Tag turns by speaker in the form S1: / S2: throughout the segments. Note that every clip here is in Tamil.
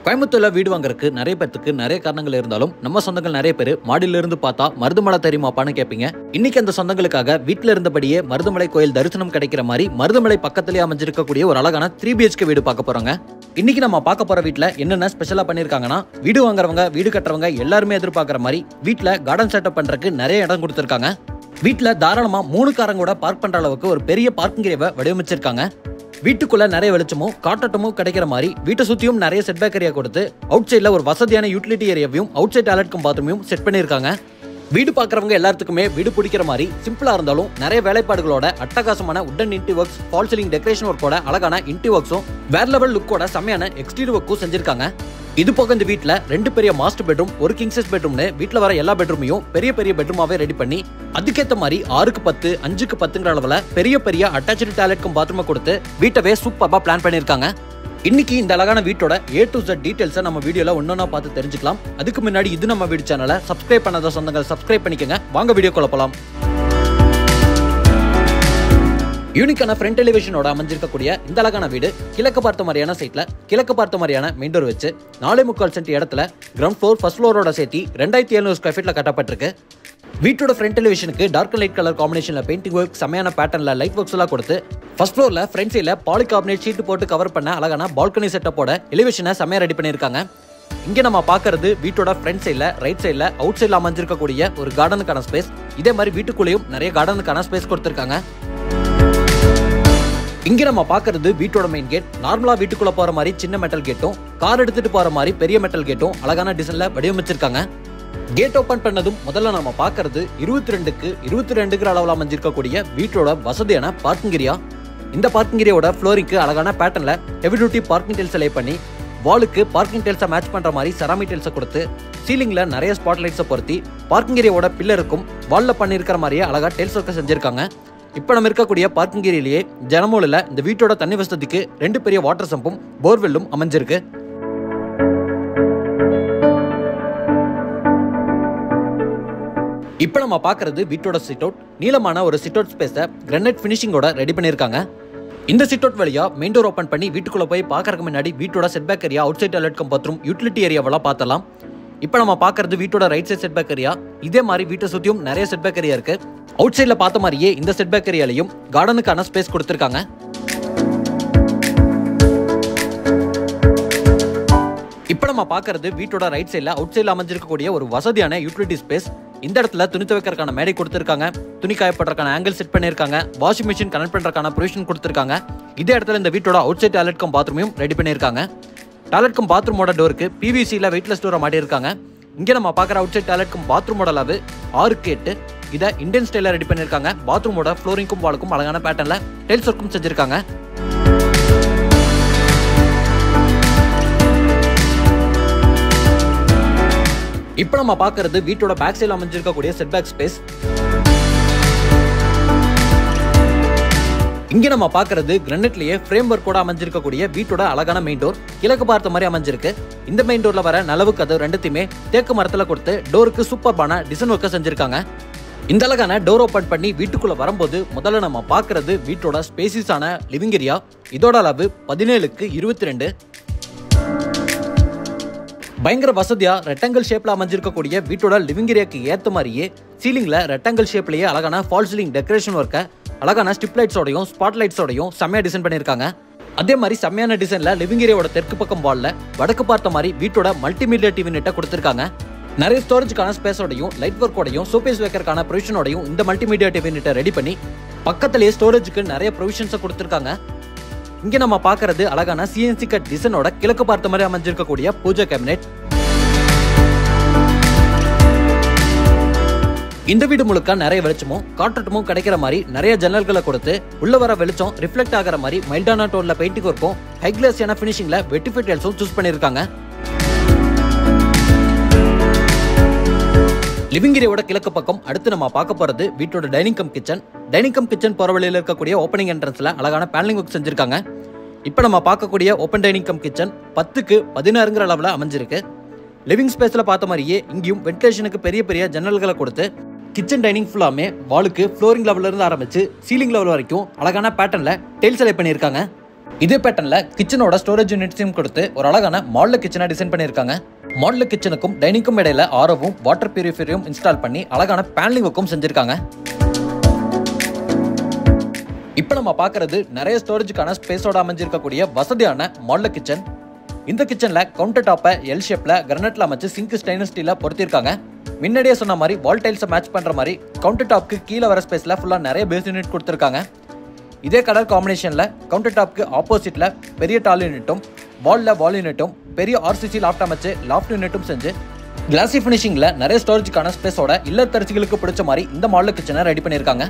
S1: கோயம்புத்தூர்ல வீடு வாங்குறதுக்கு நிறைய பேர்த்துக்கு நிறைய காரணங்கள் இருந்தாலும் நம்ம சொந்தங்கள் நிறைய பேர் மாடியில இருந்து பார்த்தா மருதுமலை தெரியுமாப்பான்னு கேட்பீங்க இன்னைக்கு அந்த சொந்தங்களுக்காக வீட்டில் இருந்தபடியே மருதுமலை கோயில் தரிசனம் கிடைக்கிற மாதிரி மருதுமலை பக்கத்திலேயே அமைஞ்சிருக்கக்கூடிய ஒரு அழகான த்ரீ பிஹெச்கே வீடு பார்க்க போறோங்க இன்னைக்கு நம்ம பார்க்க போற வீட்ல என்னென்ன ஸ்பெஷலா பண்ணிருக்காங்கன்னா வீடு வாங்குறவங்க வீடு கட்டுறவங்க எல்லாருமே எதிர்பார்க்குற மாதிரி வீட்ல கார்டன் செட்டப் பண்றதுக்கு நிறைய இடம் கொடுத்துருக்காங்க வீட்ல தாராளமா மூணு காரங்க கூட பார்க் பண்ற அளவுக்கு ஒரு பெரிய பார்க்கிங் ஏரியாவை வடிவமைச்சிருக்காங்க வீட்டுக்குள்ள நிறைய வெளிச்சமும் காற்றோட்டமும் கிடைக்கிற மாதிரி வீட்டை சுத்தியும் நிறைய செட்பேக் ஏரியா கொடுத்து அவுட் சைட்ல ஒரு வசதியான யூட்டிலிட்டி ஏரியாவையும் அவுட் சைட் டாய்லெட்க்கும் பாத்ரூமையும் செட் பண்ணியிருக்காங்க வீடு பார்க்குறவங்க எல்லாத்துக்குமே வீடு பிடிக்கிற மாதிரி சிம்பிளா இருந்தாலும் நிறைய வேலைப்பாடுகளோட அட்டகாசமான உட்டன் இன்டி ஒர்க்ஸ் ஃபால் சீலிங் டெக்கரேஷன் ஒர்க்கோட அழகான இன்டி ஒர்க்ஸும் வேற லெவல் லுக்கோட செம்மையான எக்ஸ்டீரியர் ஒர்க்கும் செஞ்சிருக்காங்க இது போக இந்த வீட்ல ரெண்டு பெரிய மாஸ்டர் பெட்ரூம் ஒரு கிங் சைஸ் பெட்ரூம்னு வீட்ல வர எல்லா பெட்ரூமையும் பெரிய பெரிய பெட்ரூமாவே ரெடி பண்ணி அதுக்கேத்த மாதிரி ஆறுக்கு பத்து அஞ்சுக்கு பத்துங்கிற அளவுல பெரிய பெரிய அட்டாச்சு டாய்லெட்க்கும் பாத்ரூமை கொடுத்து வீட்டவே சூப்பரா பிளான் பண்ணிருக்காங்க இன்னைக்கு இந்த அழகான வீட்டோட ஏ டு Z டீடைல்ஸை நம்ம வீடியோல ஒன்னொன்னா பார்த்து தெரிஞ்சுக்கலாம் அதுக்கு முன்னாடி இது நம்ம வீடு சேனலை சப்ஸ்கிரைப் பண்ணாத சொந்தங்கள் சப்ஸ்கிரைப் பண்ணிக்கங்க வாங்க வீடியோ போலாம் யூனிக்கான ஃப்ரண்ட் எலிவேஷனோட அமைஞ்சிருக்கக்கூடிய இந்த அழகான வீடு கிழக்கு பார்த்த மாதிரியான சைட்ல கிழக்கு பார்த்த மாதிரியான மெயின் டோர் வச்சு நாலே முக்கால் சென்ட் இடத்துல கிரவுண்ட் ஃப்ளோர் ஃபர்ஸ்ட் ஃப்ளோரோட சேர்த்தி ரெண்டாயிரத்தி எழுநூறு ஸ்கொயர் ஃபீட்ல கட்டப்பட்டிருக்கு வீட்டோட ஃப்ரண்ட் எலிவேஷனுக்கு டார்க் லைட் கலர் காம்பினேஷன்ல பெயிண்டிங் ஒர்க் செமையான பேட்டர்ன்ல லைட் ஒர்க்ஸ் எல்லாம் கொடுத்து ஃபர்ஸ்ட் ஃப்ளோர்ல ஃப்ரண்ட் சைட்ல பாலிகார்பனேட் ஷீட் போட்டு கவர் பண்ண அழகான பால்கனி செட்டப்போட எலிவேஷனை செமையா ரெடி பண்ணியிருக்காங்க இங்க நம்ம பார்க்கறது வீட்டோட ஃப்ரண்ட் சைட்ல ரைட் சைட்ல அவுட் சைட்ல அமைஞ்சிருக்கக்கூடிய ஒரு கார்டனுக்கான ஸ்பேஸ் இதே மாதிரி வீட்டுக்குள்ளேயும் நிறைய கார்டனுக்கான ஸ்பேஸ் கொடுத்துருக்காங்க இங்க நம்ம பார்க்கறது வீட்டோட மெயின் கேட் நார்மலா வீட்டுக்குள்ள போற மாதிரி சின்ன மெட்டல் கேட்டும் கார் எடுத்துட்டு போற மாதிரி பெரிய மெட்டல் கேட்டும் அழகான டிசைன்ல வடிவமைச்சிருக்காங்க கேட் ஓபன் பண்ணதும் முதல்ல நம்ம பார்க்கறது இருபத்தி ரெண்டுக்கு இருபத்தி ரெண்டுங்கிற அளவில் அமைஞ்சிருக்கக்கூடிய வீட்டோட வசதியான பார்க்கிங் ஏரியா இந்த பார்க்கிங் ஏரியாவோட ஃப்ளோரிங்க்கு அழகான பேட்டர்ன்ல heavy duty parking tiles lay பண்ணி வாலுக்கு பார்க்கிங் டைல்ஸை மேட்ச் பண்ற மாதிரி செராமிக் டைல்ஸை கொடுத்து சீலிங்ல நிறைய ஸ்பாட் லைட்ஸை பொருத்தி பார்க்கிங் ஏரியாவோட பில்லருக்கும் வால்ல பண்ணியிருக்கிற மாதிரியே அழகா டைல்ஸ் ஒர்க்கை செஞ்சிருக்காங்க இப்போ நம்ம இருக்கக்கூடிய பார்க்கிங் ஏரியிலேயே ஜனமூலில் இந்த வீட்டோட தண்ணி வசதிக்கு ரெண்டு பெரிய வாட்டர் சம்பும் போர்வெல்லும் அமைஞ்சிருக்கு இப்போ நம்ம பார்க்கறது வீட்டோட சிட் அவுட் நீளமான ஒரு சிட் அவுட் ஸ்பேஸை கிரானைட் ஃபினிஷிங்கோட ரெடி பண்ணியிருக்காங்க இந்த சிட் அவுட் வழியா மெயின் டோர் ஓப்பன் பண்ணி வீட்டுக்குள்ள போய் பார்க்கறதுக்கு முன்னாடி வீட்டோட setback area outside toilet cum bathroom utility ஏரியாவெல்லாம் பார்த்தலாம் இப்போ நம்ம பார்க்கறது வீட்டோட ரைட் சைட் செட்பேக் ஏரியா இதே மாதிரி வீட்டை சுற்றியும் நிறைய செட்பேக் ஏரியா இருக்கு அவுட் சைடில் பார்த்த மாதிரியே இந்த செட்பேக் ஏரியாலையும் கார்டனுக்கான ஸ்பேஸ் கொடுத்துருக்காங்க இப்போ நம்ம பார்க்கறது வீட்டோட ரைட் சைடில் அவுட் சைடில் அமைஞ்சிருக்கக்கூடிய ஒரு வசதியான யூட்டிலிட்டி ஸ்பேஸ் இந்த இடத்துல துணி துவைக்கிறதுக்கான மேடை கொடுத்துருக்காங்க துணி காயப்படுறதுக்கான ஆங்கிள் செட் பண்ணியிருக்காங்க வாஷிங் மிஷின் கனெக்ட் பண்ணுறதுக்கான ப்ரொவிஷன் கொடுத்துருக்காங்க இதே இடத்துல இந்த வீட்டோட அவுட் சைட் டாய்லெட் கம் பாத்ரூமையும் ரெடி பண்ணியிருக்காங்க டாய்லெட் கம் பாத்ரூமோட டோருக்கு பிவிசியில் வெயிட்லெஸ் டோரை மாட்டியிருக்காங்க இங்கே நம்ம பார்க்குற அவுட் சைட் டாய்லெட் கம் பாத்ரூமோட அளவு ஆறுக்கு எட்டு இதை இந்தியன் ஸ்டைலில் ரெடி பண்ணியிருக்காங்க பாத்ரூமோட ஃப்ளோரிங்க்கும் வாலுக்கும் அழகான பேட்டர்னில் டைல்ஸ் ஒர்க்கும் செஞ்சிருக்காங்க இப்போ நம்ம பார்க்கறது வீட்டோட பேக் சைடில் அமைஞ்சிருக்கக்கூடிய செட்பேக் ஸ்பேஸ் இங்க நம்ம பார்க்கறது கிரனட்லயே ஃப்ரேம் ஒர்க்கோட அமைஞ்சிருக்கக்கூடிய வீட்டோட அழகான மெயின் டோர் கிழக்கு பார்த்த மாதிரி அமைஞ்சிருக்கு இந்த மெயின் டோர்ல வர நலவு கதவு ரெண்டுத்தையுமே தேக்கு மரத்துல கொடுத்து டோருக்கு சூப்பர்பான டிசைன் ஒர்க்கை செஞ்சிருக்காங்க இந்த அழகான டோர் ஓபன் பண்ணி வீட்டுக்குள்ள வரும்போது முதல்ல நம்ம பார்க்கறது வீட்டோட ஸ்பேசிஸான லிவிங் ஏரியா இதோட அளவு பதினேழுக்கு இருபத்தி ரெண்டு பயங்கர வசதியா ரெக்டாங்கிள் ஷேப்ல அமைஞ்சிருக்கக்கூடிய வீட்டோட லிவிங் ஏரியாக்கு ஏத்த மாதிரியே சீலிங்ல ரெக்டாங்கிள் ஷேப்லயே அழகான ஃபால் சீலிங் டெக்கரேஷன் ஒர்க்கை அழகான ஸ்டிப் லைட்ஸோடையும் ஸ்பாட் லைட்ஸோடையும் செம்மையா டிசைன் பண்ணியிருக்காங்க அதே மாதிரி செம்மையான டிசைன்ல லிவிங் ஏரியாவோட தெற்கு பக்கம் வால்ல வடக்கு பார்த்த மாதிரி வீட்டோட மல்டிமீடியா டிவி நெட்டை கொடுத்துருக்காங்க நிறைய ஸ்டோரேஜ்க்கான ஸ்பேஸோடையும் லைட் ஒர்க்கோடையும் சூப்பேஸ் வைக்கிறதுக்கான ப்ரொவிஷனோடையும் இந்த மல்டிமீடியா டிவி நெட்டை ரெடி பண்ணி பக்கத்திலேயே ஸ்டோரேஜுக்கு நிறைய ப்ரொவிஷன்ஸை கொடுத்துருக்காங்க இங்க நம்ம பார்க்கறது அழகான சிஎன்சி கட் டிசைனோட கிழக்கு பார்த்த மாதிரி அமைஞ்சிருக்கக்கூடிய பூஜை கேபினெட் இந்த வீடு முழுக்க நிறைய வெளிச்சமும் காற்றோட்டமும் கிடைக்கிற மாதிரி நிறைய ஜன்னல்களை கொடுத்து உள்ள வர வெளிச்சம் ரிஃப்ளெக்ட் ஆகிற மாதிரி மைல்டான டோன்ல பெயிண்டிங் ஒர்க்கும் ஹைக்ளாஸியான ஃபினிஷிங்ல வெட்டிஃபிட் டெல்ஸும் சூஸ் பண்ணியிருக்காங்க லிவிங் ஏரியாவோட கிழக்கு பக்கம் அடுத்து நம்ம பார்க்க போறது வீட்டோட dining cum kitchen dining cum kitchen போற வழியில் இருக்கக்கூடிய ஓப்பனிங் என்ட்ரன்ஸ்ல அழகான பேனலிங் ஒர்க் செஞ்சிருக்காங்க இப்போ நம்ம பார்க்கக்கூடிய ஓப்பன் டைனிங் கம் கிச்சன் பத்துக்கு பதினாறுங்கிற அளவில் அமைஞ்சிருக்கு லிவிங் ஸ்பேஸ்ல பார்த்த மாதிரியே இங்கேயும் வென்டிலேஷனுக்கு பெரிய பெரிய ஜன்னல்களை கொடுத்து கிச்சன் டைனிங் ஃபுல்லாமே வாலுக்கு ஃப்ளோரிங் லெவல்ல இருந்து ஆரம்பிச்சு சீலிங் லெவல் வரைக்கும் அழகான பேட்டர்ன்ல டெயில் செலக்ட் பண்ணியிருக்காங்க இதே பேட்டர்ல கிச்சனோட ஸ்டோரேஜ் யூனிட்ஸையும் கொடுத்து ஒரு அழகான மாடல் கிச்சனை டிசைன் பண்ணியிருக்காங்க மாடல் கிச்சனுக்கும் டைனிங்க்கும் இடையில ஆரவும் வாட்டர் பியூரிஃபையரும் இன்ஸ்டால் பண்ணி அழகான பேனலிங் ஒர்க்கும் செஞ்சிருக்காங்க இப்போ நம்ம பார்க்கறது நிறைய ஸ்டோரேஜுக்கான ஸ்பேஸோட அமைஞ்சிருக்கக்கூடிய வசதியான மாடல் கிச்சன் இந்த கிச்சன்ல கவுண்டர் டாப்பை எல் ஷேப்ல கிரனட்ல அமைச்சு சிங்க் ஸ்டெயின்லெஸ் ஸ்டீல பொருத்திருக்காங்க முன்னாடியே சொன்ன மாதிரி வால் டைல்ஸை மேட்ச் பண்ற மாதிரி கவுண்டர் டாப்க்கு கீழே வர ஸ்பேஸ்ல ஃபுல்லா நிறைய பேஸ் யூனிட் கொடுத்துருக்காங்க இதே கலர் காம்பினேஷன்ல கவுண்டர் டாப்க்கு ஆப்போசிட்ல பெரிய டால் யூனிட்டும் வால்ல வால் யூனிட்டும் பெரிய ஆர்சிசி லாஃப்ட் அமைச்சு லாஃப்ட் யூனிட்டும் செஞ்சு கிளாசி ஃபினிஷிங்ல நிறைய ஸ்டோரேஜுக்கான ஸ்பேஸோட இல்லத்தரசிகளுக்கு பிடிச்ச மாதிரி இந்த மாடல் கிச்சனை ரெடி பண்ணியிருக்காங்க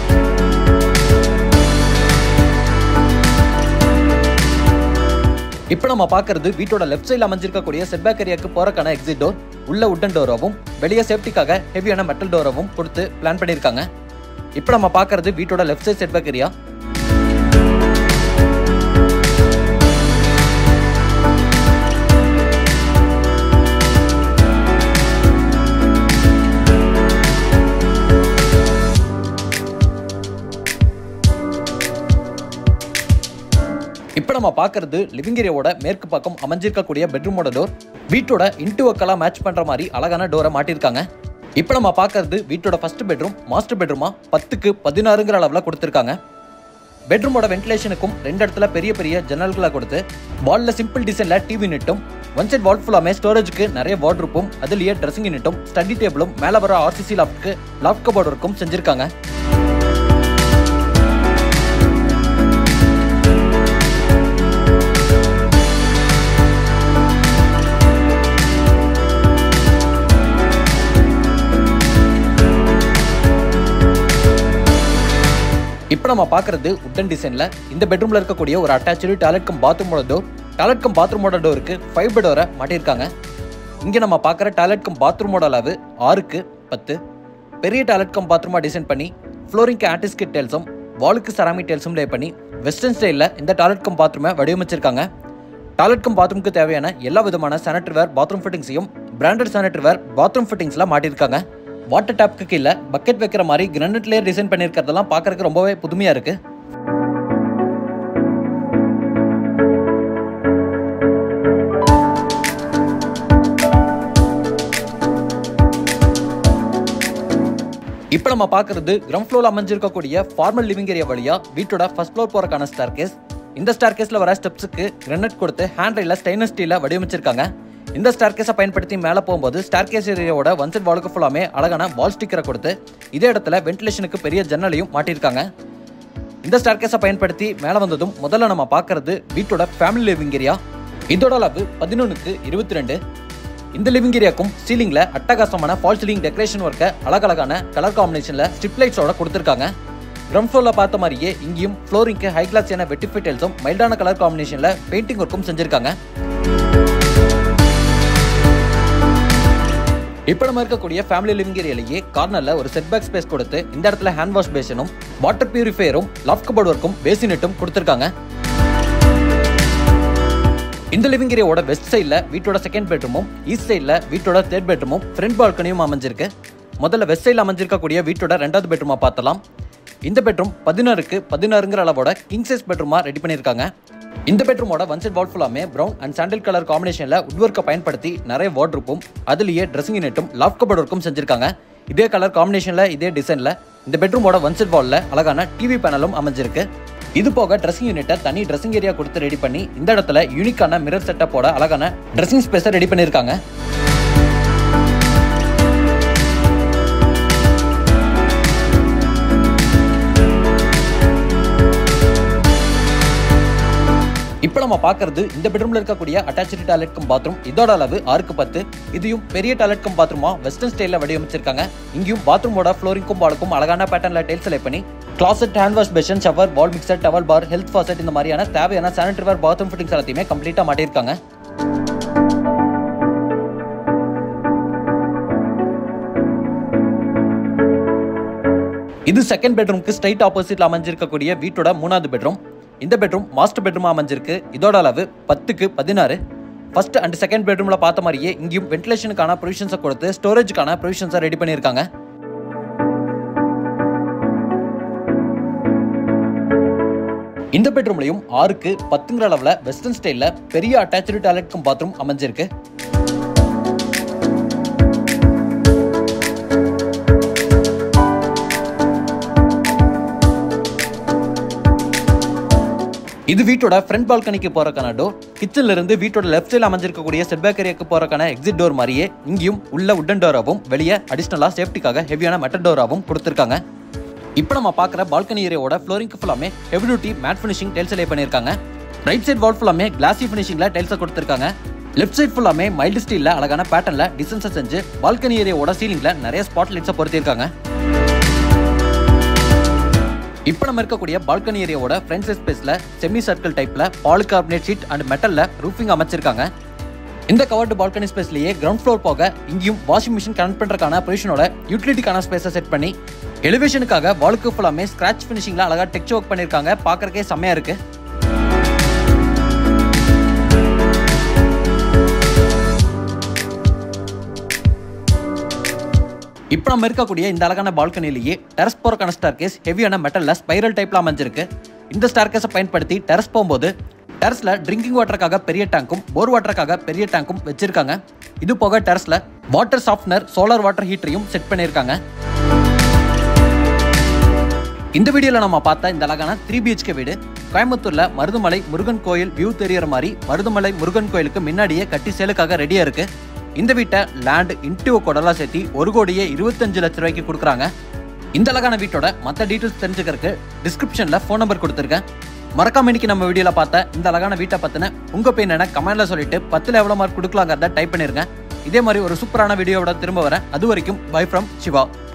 S1: இப்போ நம்ம பார்க்கறது வீட்டோட லெஃப்ட் சைடில் அமைஞ்சிருக்கக்கூடிய செட்பேக் ஏரியாக்கு போறக்கான எக்ஸிட் டோர் உள்ள உட்டன் டோராவும் வெளியே சேஃப்டிக்காக ஹெவியான மெட்டல் டோராவும் கொடுத்து பிளான் பண்ணியிருக்காங்க இப்போ நம்ம பார்க்கறது வீட்டோட லெஃப்ட் சைட் செட்பேக் ஏரியா இப்போ நம்ம பார்க்கறது லிவிங் ஏரியாவோட மேற்கு பக்கம் அமைஞ்சிருக்கக்கூடிய பெட்ரூமோட டோர் வீட்டோட இன்டு ஒக்கெல்லாம் மேட்ச் பண்ற மாதிரி அழகான டோரை மாட்டியிருக்காங்க இப்போ நம்ம பார்க்கறது வீட்டோட ஃபர்ஸ்ட் பெட்ரூம் மாஸ்டர் பெட்ரூமா பத்துக்கு பதினாறுங்கிற அளவில் கொடுத்துருக்காங்க பெட்ரூமோட வென்டிலேஷனுக்கும் ரெண்டு இடத்துல பெரிய பெரிய ஜன்னல்களை கொடுத்து வால்ல சிம்பிள் டிசைன்ல டிவி யூனிட்டும் ஒன் சைட் வால் ஃபுல்லாமே ஸ்டோரேஜுக்கு நிறைய வார்ட்ரூப்பும் அதுலயே ட்ரெஸ்ஸிங் யூனிட்டும் ஸ்டடி டேபிளும் மேலே வர ஆர்சிசி லாஃப்ட்க்கு லாஃப்ட் கபோர்ட் ஒர்க்கும் செஞ்சிருக்காங்க இப்போ நம்ம பார்க்கறது உட்டன் டிசைன்ல இந்த பெட்ரூம்ல இருக்கக்கூடிய ஒரு அட்டாச்சு டாய்லெட் கம் பாத்ரூமோட டோர் டாய்லெட் கம் பாத்ரூமோட டோருக்கு ஃபைவ் பெடோரை மாட்டியிருக்காங்க இங்கே நம்ம பார்க்குற டாய்லெட் கம் பாத்ரூமோட அளவு ஆறுக்கு பத்து பெரிய டாய்லெட் கம் பாத்ரூமா டிசைன் பண்ணி ஃப்ளோரிங்க்கு ஆர்டிஸ்கிட் டேல்ஸும் வாலுக்கு செராமிக் டேல்ஸும் லே பண்ணி வெஸ்டர்ன் ஸ்டைலில் இந்த டாய்லெட் கம் பாத்ரூமை வடிவமைச்சிருக்காங்க டாய்லெட் கம் பாத்ரூமுக்கு தேவையான எல்லா விதமான சானிட்டரி வேர் பாத்ரூம் ஃபிட்டிங்ஸையும் பிராண்டட் சானிட்டரி வேர் பாத்ரூம் ஃபிட்டிங்ஸ்ல மாட்டியிருக்காங்க வாட்டர் டேப்க்கு கீழே பக்கெட் வைக்கிற மாதிரி கிரானைட்லேயே டிசைன் பண்ணியிருக்கிறதெல்லாம் பார்க்கறதுக்கு ரொம்பவே புதுமையாக இருக்கு இப்போ நம்ம பார்க்கறது கிரவுண்ட் ஃப்ளோர்ல அமைஞ்சிருக்கக்கூடிய ஃபார்மல் லிவிங் ஏரியா வழியா வீட்டோட ஃபர்ஸ்ட் ஃப்ளோர் போறக்கான ஸ்டார் கேஸ் இந்த ஸ்டார் கேஸ்ல வர ஸ்டெப்ஸுக்கு கிரனட் கொடுத்து ஹேண்ட் ரயில ஸ்டெயின்லெஸ் ஸ்டீல வடிவமைச்சிருக்காங்க இந்த ஸ்டார் கேஸை பயன்படுத்தி மேலே போகும்போது ஸ்டார் கேஸ் ஏரியாவோட ஒன் சைட் வாலுக்கு ஃபுல்லாமே அழகான வால் ஸ்டிக்கரை கொடுத்து இதே இடத்துல வென்டிலேஷனுக்கு பெரிய ஜன்னலையும் மாட்டியிருக்காங்க இந்த ஸ்டார் கேஸை பயன்படுத்தி மேலே வந்ததும் முதல்ல நம்ம பார்க்கறது வீட்டோட ஃபேமிலி லிவிங் ஏரியா இதோட அளவு பதினொன்றுக்கு இருபத்தி ரெண்டு இந்த லிவிங் ஏரியாக்கும் சீலிங்ல அட்டகாசமான ஃபால் சீலிங் டெக்கரேஷன் ஒர்க்கை அழகழகான கலர் காம்பினேஷன்ல ஸ்ட்ரிப் லைட்ஸோட கொடுத்துருக்காங்க கிரவுண்ட் ஃப்ளோர்ல பார்த்த மாதிரியே இங்கேயும் ஃப்ளோரிங்க்கு ஹை கிளாஸியான வெட்டிஃபை டைல்ஸும் மைல்டான கலர் காம்பினேஷன்ல பெயிண்டிங் ஒர்க்கும் செஞ்சிருக்காங்க இப்போ நம்ம இருக்கக்கூடிய ஃபேமிலி லிவிங் ஏரியாலேயே கார்னர்ல ஒரு செட் பேக் ஸ்பேஸ் கொடுத்து இந்த இடத்துல ஹேண்ட் வாஷ் பேஷனும் வாட்டர் பியூரிஃபையரும் லாஃப்ட் கபோர்ட் ஒர்க்கும் பேசினட்டும் கொடுத்துருக்காங்க இந்த லிவிங் ஏரியாவோட வெஸ்ட் சைடில் வீட்டோட செகண்ட் பெட்ரூமும் ஈஸ்ட் சைடில் வீட்டோட தேர்ட் பெட்ரூமும் ஃப்ரண்ட் பால்கனியும் அமைஞ்சிருக்கு முதல்ல வெஸ்ட் சைடில் அமைஞ்சிருக்கக்கூடிய வீட்டோட ரெண்டாவது பெட்ரூமா பார்த்தலாம் இந்த பெட்ரூம் பதினாறுக்கு பதினாறுங்கிற அளவோட கிங் சைஸ் பெட்ரூமா ரெடி பண்ணியிருக்காங்க இந்த பெட்ரூமோட ஒன் சைட் வால் ஃபுல்லாமே ப்ரௌன் அண்ட் சாண்டில் கலர் காம்பினேஷனில் உட்வொர்க்கை பயன்படுத்தி நிறைய வார்ட்ரூப்பும் அதுலேயே ட்ரெஸ்ஸிங் யூனிட்டும் லாஃப்ட் கபோர்ட் ஒர்க்கும் செஞ்சிருக்காங்க இதே கலர் காம்பினேஷனில் இதே டிசைனில் இந்த பெட்ரூமோட ஒன் சைட் வாலில் அழகான டிவி பேனலும் அமைஞ்சிருக்கு இது போக ட்ரெஸ்ஸிங் யூனிட்டை தனி ட்ரெஸ்ஸிங் ஏரியா கொடுத்து ரெடி பண்ணி இந்த இடத்துல யூனிக்கான மிரர் செட்டப்போட அழகான ட்ரெஸ்ஸிங் ஸ்பேஸை ரெடி பண்ணியிருக்காங்க இப்போ நம்ம பார்க்கறது இந்த பெட்ரூம்ல இருக்கக்கூடிய அட்டாச்சு டாய்லெட் கம் பாத்ரூம் இதோட அளவு ஆறுக்கு பத்து இதையும் பெரிய டாய்லெட் கம் பாத்ரூமா வெஸ்டர்ன் ஸ்டைல வடிவமைச்சிருக்காங்க இங்கேயும் பாத்ரூமோட ஃப்ளோரிங்கும் வாலுக்கும் அழகான பேட்டர்ல டைல்ஸ் செலக்ட் பண்ணி closet hand wash basin shower wall mixer towel bar health faucet இந்த மாதிரியான தேவையான சானிட்டரி வேர் பாத்ரூம் ஃபிட்டிங்ஸ் எல்லாத்தையுமே கம்ப்ளீட்டா மாட்டியிருக்காங்க இது செகண்ட் பெட்ரூம்க்கு ஸ்ட்ரைட் ஆப்போசிட்ல அமைஞ்சிருக்கக்கூடிய வீட்டோட மூணாவது பெட்ரூம் இந்த பெட்ரூம் மாஸ்டர் பெட்ரூம் அமைஞ்சிருக்கு இதோட அளவு பத்துக்கு பதினாறு ஃபர்ஸ்ட் அண்ட் செகண்ட் பெட்ரூம்ல பார்த்த மாதிரியே இங்கேயும் வென்டிலேஷனுக்கான ப்ரொவிஷன்ஸை கொடுத்து ஸ்டோரேஜுக்கான ப்ரொவிஷன்ஸை ரெடி பண்ணியிருக்காங்க இந்த பெட்ரூம்லையும் ஆறுக்கு பத்துங்கிற அளவில் வெஸ்டர்ன் ஸ்டைலில் பெரிய அட்டாச்சு டாய்லெட் கம் பாத்ரூம் அமைஞ்சிருக்கு இது வீட்டோட ஃப்ரண்ட் பால்கனிக்கு போறக்கான டோர் கிச்சன்ல இருந்து வீட்டோட லெஃப்ட் சைடில் அமைஞ்சிருக்கக்கூடிய செட்பேக் ஏரியாக்கு போறக்கான எக்ஸிட் டோர் மாதிரியே இங்கேயும் உள்ள உட்டன் டோராகவும் வெளியே அடிஷ்னலா சேஃப்டிக்காக ஹெவியான மெட்டல் டோராகவும் கொடுத்துருக்காங்க இப்போ நம்ம பார்க்குற பால்கனி ஏரியாவோட ஃப்ளோரிங்க்கு ஃபுல்லாமே heavy duty matte finishing tiles lay பண்ணியிருக்காங்க ரைட் சைட் வால் ஃபுல்லாமே கிளாசி ஃபினிஷிங்ல டைல்ஸை கொடுத்துருக்காங்க லெஃப்ட் சைட் ஃபுல்லாமே மைல்டு ஸ்டீல்ல அழகான பேட்டர்ல டிசைன்ஸை செஞ்சு பால்கனி ஏரியாவோட சீலிங்ல நிறைய ஸ்பாட் லைட்ஸை பொருத்திருக்காங்க இப்போ நம்ம இருக்கக்கூடிய பால்கனி ஏரியாவோட ஃப்ரண்ட் சைட் ஸ்பேஸ்ல செமி சர்க்கிள் டைப்ல பாலிகார்பனேட் ஷீட் அண்ட் மெட்டல்ல ரூஃபிங் அமைச்சிருக்காங்க இந்த கவர்டு பால்கனி ஸ்பேஸ்லயே கிரவுண்ட் ஃப்ளோர் போக இங்கேயும் வாஷிங் மிஷின் கனெக்ட் பண்றதுக்கான பொசிஷனோட யூட்டிலிட்டிக்கான ஸ்பேஸை செட் பண்ணி எலிவேஷனுக்காக வாலுக்கு ஃபுல்லாமே ஸ்கிராச் ஃபினிஷிங்ல அழகா டெக்ஸ்ட் ஒர்க் பண்ணிருக்காங்க பார்க்கறக்கே செம்மையா இருக்கு இப்போ நம்ம இருக்கக்கூடிய இந்த அழகான பால்கனிலேயே டெரஸ் போறக்கான ஸ்டார் கேஸ் ஹெவியான மெட்டல்ல ஸ்பைரல் டைப்ல அமைஞ்சிருக்கு இந்த ஸ்டார் கேஸை பயன்படுத்தி டெரஸ் போகும்போது டெரஸ்ல ட்ரிங்கிங் வாட்டருக்காக பெரிய டேங்க்கும் போர் வாட்டருக்காக பெரிய டேங்க்கும் வச்சிருக்காங்க இது போக டெரஸ்ல வாட்டர் சாஃப்ட்னர் சோலார் வாட்டர் ஹீட்டரையும் செட் பண்ணியிருக்காங்க இந்த வீடியோல நம்ம பார்த்த இந்த அழகான த்ரீ பிஹெச்கே வீடு கோயம்புத்தூர்ல மருதுமலை முருகன் கோயில் வியூ தெரியற மாதிரி மருதுமலை முருகன் கோயிலுக்கு முன்னாடியே கட்டி சேலுக்காக ரெடியா இருக்கு இந்த வீட்டை லேண்ட் இன்டிவோ கொடலாம் சேர்த்தி ஒரு கோடியே இருபத்தஞ்சு லட்ச ரூபாய்க்கு கொடுக்குறாங்க இந்த அழகான வீட்டோட மற்ற டீட்டெயில்ஸ் தெரிஞ்சுக்கிறதுக்கு டிஸ்கிரிப்ஷன்ல ஃபோன் நம்பர் கொடுத்துருக்கேன் மறக்காம இன்னைக்கு நம்ம வீடியோல பார்த்த இந்த அழகான வீட்டை பத்தின உங்க பேர் என்ன கமெண்ட்ல சொல்லிட்டு பத்துல எவ்வளவு மார்க் கொடுக்கலாங்கிறத டைப் பண்ணிருங்க இதே மாதிரி ஒரு சூப்பரான வீடியோவோட திரும்ப வரேன் அது வரைக்கும் பை ஃப்ரம் சிவா